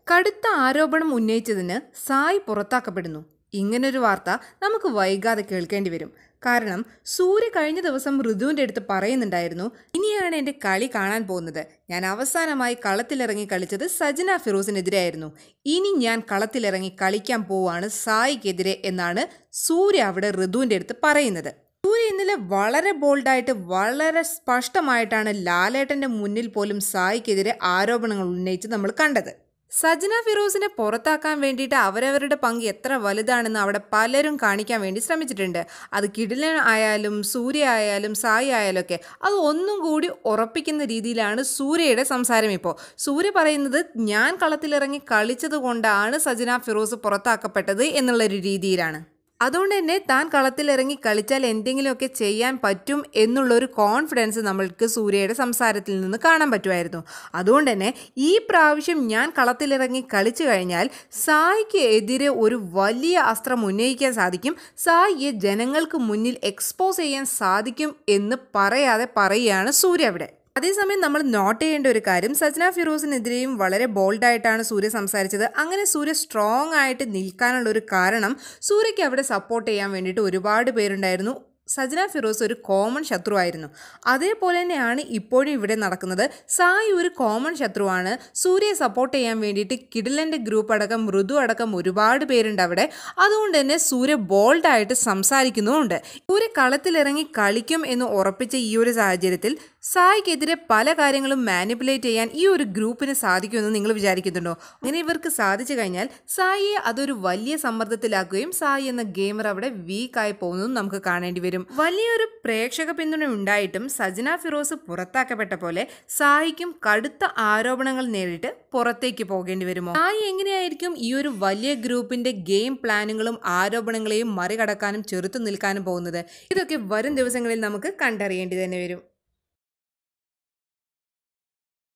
കടുത്ത ആരോപണം ഉന്നയിച്ചതിന് സായ് പുറത്താക്കപ്പെടുന്നു ഇങ്ങനൊരു വാർത്ത നമുക്ക് വൈകാതെ കേൾക്കേണ്ടി വരും കാരണം സൂര്യ കഴിഞ്ഞ ദിവസം ഋതുവിൻ്റെ അടുത്ത് പറയുന്നുണ്ടായിരുന്നു ഇനിയാണ് എൻ്റെ കളി കാണാൻ പോകുന്നത് ഞാൻ അവസാനമായി കളത്തിലിറങ്ങി കളിച്ചത് സജന ഫിറോസിനെതിരെയായിരുന്നു ഇനി ഞാൻ കളത്തിലിറങ്ങി കളിക്കാൻ പോവാണ് സായിക്കെതിരെ എന്നാണ് സൂര്യ അവിടെ ഋതുവിൻ്റെ അടുത്ത് പറയുന്നത് സൂര്യ ഇന്നലെ വളരെ ബോൾഡായിട്ട് വളരെ സ്പഷ്ടമായിട്ടാണ് ലാലേട്ടൻ്റെ മുന്നിൽ പോലും സായിക്കെതിരെ ആരോപണങ്ങൾ ഉന്നയിച്ച് നമ്മൾ കണ്ടത് സജന ഫിറോസിനെ പുറത്താക്കാൻ വേണ്ടിയിട്ട് അവരവരുടെ പങ്ക് എത്ര വലുതാണെന്ന് അവിടെ പലരും കാണിക്കാൻ വേണ്ടി ശ്രമിച്ചിട്ടുണ്ട് അത് കിടിലൻ ആയാലും സൂര്യ ആയാലും സായി ആയാലും ഒക്കെ അത് ഒന്നും കൂടി ഉറപ്പിക്കുന്ന രീതിയിലാണ് സൂര്യയുടെ സംസാരം ഇപ്പോൾ സൂര്യ പറയുന്നത് ഞാൻ കളത്തിലിറങ്ങി കളിച്ചത് കൊണ്ടാണ് സജന ഫിറോസ് പുറത്താക്കപ്പെട്ടത് എന്നുള്ളൊരു രീതിയിലാണ് അതുകൊണ്ട് തന്നെ താൻ കളത്തിലിറങ്ങി കളിച്ചാൽ എന്തെങ്കിലുമൊക്കെ ചെയ്യാൻ പറ്റും എന്നുള്ളൊരു കോൺഫിഡൻസ് നമ്മൾക്ക് സൂര്യയുടെ സംസാരത്തിൽ നിന്ന് കാണാൻ പറ്റുമായിരുന്നു അതുകൊണ്ട് തന്നെ ഈ പ്രാവശ്യം ഞാൻ കളത്തിലിറങ്ങി കളിച്ചു കഴിഞ്ഞാൽ സായിക്ക് എതിരെ ഒരു വലിയ അസ്ത്രം ഉന്നയിക്കാൻ സാധിക്കും സായിയെ ജനങ്ങൾക്ക് മുന്നിൽ എക്സ്പോസ് ചെയ്യാൻ സാധിക്കും എന്ന് പറയാതെ പറയുകയാണ് സൂര്യ അവിടെ അതേസമയം നമ്മൾ നോട്ട് ചെയ്യേണ്ട ഒരു കാര്യം സജ്ന ഫിറോസിനെതിരെയും വളരെ ബോൾഡായിട്ടാണ് സൂര്യ സംസാരിച്ചത് അങ്ങനെ സൂര്യ സ്ട്രോങ് ആയിട്ട് നിൽക്കാനുള്ള ഒരു കാരണം സൂര്യയ്ക്ക് അവിടെ സപ്പോർട്ട് ചെയ്യാൻ വേണ്ടിയിട്ട് ഒരുപാട് പേരുണ്ടായിരുന്നു സജ്ന ഫിറോസ് ഒരു കോമൺ ശത്രുവായിരുന്നു അതേപോലെ തന്നെയാണ് ഇപ്പോഴും ഇവിടെ നടക്കുന്നത് സായി ഒരു കോമൺ ശത്രുവാണ് സൂര്യയെ സപ്പോർട്ട് ചെയ്യാൻ വേണ്ടിയിട്ട് കിഡിലൻ്റെ ഗ്രൂപ്പ് അടക്കം മൃദു അടക്കം ഒരുപാട് പേരുണ്ട് അവിടെ അതുകൊണ്ട് തന്നെ സൂര്യ ബോൾഡായിട്ട് സംസാരിക്കുന്നുമുണ്ട് സൂര്യ കളത്തിലിറങ്ങി കളിക്കും എന്ന് ഉറപ്പിച്ച ഈ ഒരു സാഹചര്യത്തിൽ സായിക്കെതിരെ പല കാര്യങ്ങളും മാനിപ്പുലേറ്റ് ചെയ്യാൻ ഈ ഒരു ഗ്രൂപ്പിന് സാധിക്കുമെന്ന് നിങ്ങൾ വിചാരിക്കുന്നുണ്ടോ അങ്ങനെ ഇവർക്ക് സാധിച്ചു കഴിഞ്ഞാൽ സായിയെ അതൊരു വലിയ സമ്മർദ്ദത്തിലാക്കുകയും സായി എന്ന ഗെയിമർ അവിടെ വീക്കായി പോകുന്നതും നമുക്ക് കാണേണ്ടി വരും വലിയൊരു പ്രേക്ഷക പിന്തുണ ഉണ്ടായിട്ടും സജന ഫിറോസ് പുറത്താക്കപ്പെട്ട പോലെ സായിക്കും കടുത്ത ആരോപണങ്ങൾ നേരിട്ട് പുറത്തേക്ക് പോകേണ്ടി വരുമോ സായി എങ്ങനെയായിരിക്കും ഈ ഒരു വലിയ ഗ്രൂപ്പിന്റെ ഗെയിം പ്ലാനുകളും ആരോപണങ്ങളെയും മറികടക്കാനും ചെറുത്തു നിൽക്കാനും പോകുന്നത് ഇതൊക്കെ വരും ദിവസങ്ങളിൽ നമുക്ക് കണ്ടറിയേണ്ടി തന്നെ വരും